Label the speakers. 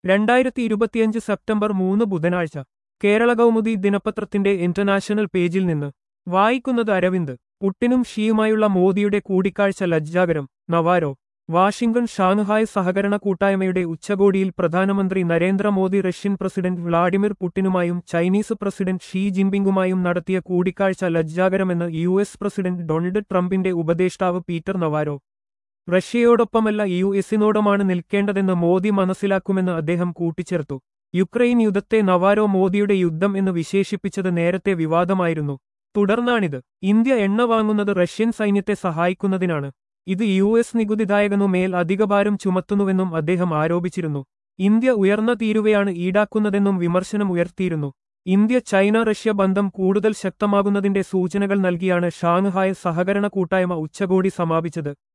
Speaker 1: രണ്ടായിരത്തി ഇരുപത്തിയഞ്ച് സെപ്റ്റംബർ മൂന്ന് ബുധനാഴ്ച കേരള കൗമുദി ദിനപത്രത്തിന്റെ ഇന്റർനാഷണൽ പേജിൽ നിന്ന് വായിക്കുന്നത് അരവിന്ദ് പുട്ടിനും ഷിയുമായുള്ള മോദിയുടെ കൂടിക്കാഴ്ച ലജ്ജാകരം നവാരോ വാഷിംഗ്ടൺ ഷാങ്ഹായ് സഹകരണ കൂട്ടായ്മയുടെ ഉച്ചകോടിയിൽ പ്രധാനമന്ത്രി നരേന്ദ്രമോദി റഷ്യൻ പ്രസിഡന്റ് വ്ളാഡിമിർ പുട്ടിനുമായും ചൈനീസ് പ്രസിഡന്റ് ഷീ ജിൻപിങ്ങുമായും നടത്തിയ കൂടിക്കാഴ്ച ലജ്ജാകരമെന്ന് യു എസ് പ്രസിഡന്റ് ഡൊണാൾഡ് ട്രംപിന്റെ ഉപദേഷ്ടാവ് പീറ്റർ നവാരോ റഷ്യയോടൊപ്പമല്ല യു എസിനോടുമാണ് നിൽക്കേണ്ടതെന്ന് മോദി മനസ്സിലാക്കുമെന്ന് അദ്ദേഹം കൂട്ടിച്ചേർത്തു യുക്രൈൻ യുദ്ധത്തെ നവാരോ മോദിയുടെ യുദ്ധം എന്ന് വിശേഷിപ്പിച്ചത് നേരത്തെ വിവാദമായിരുന്നു തുടർന്നാണിത് ഇന്ത്യ എണ്ണ വാങ്ങുന്നത് റഷ്യൻ സൈന്യത്തെ സഹായിക്കുന്നതിനാണ് ഇത് യു എസ് നികുതിദായകനു മേൽ അധികഭാരം ചുമത്തുന്നുവെന്നും അദ്ദേഹം ആരോപിച്ചിരുന്നു ഇന്ത്യ ഉയർന്ന തീരുവയാണ് ഈടാക്കുന്നതെന്നും വിമർശനം ഉയർത്തിയിരുന്നു ഇന്ത്യ ചൈന റഷ്യ ബന്ധം കൂടുതൽ ശക്തമാകുന്നതിന്റെ സൂചനകൾ നൽകിയാണ് ഷാങ്ഹായ് സഹകരണ കൂട്ടായ്മ ഉച്ചകോടി സമാപിച്ചത്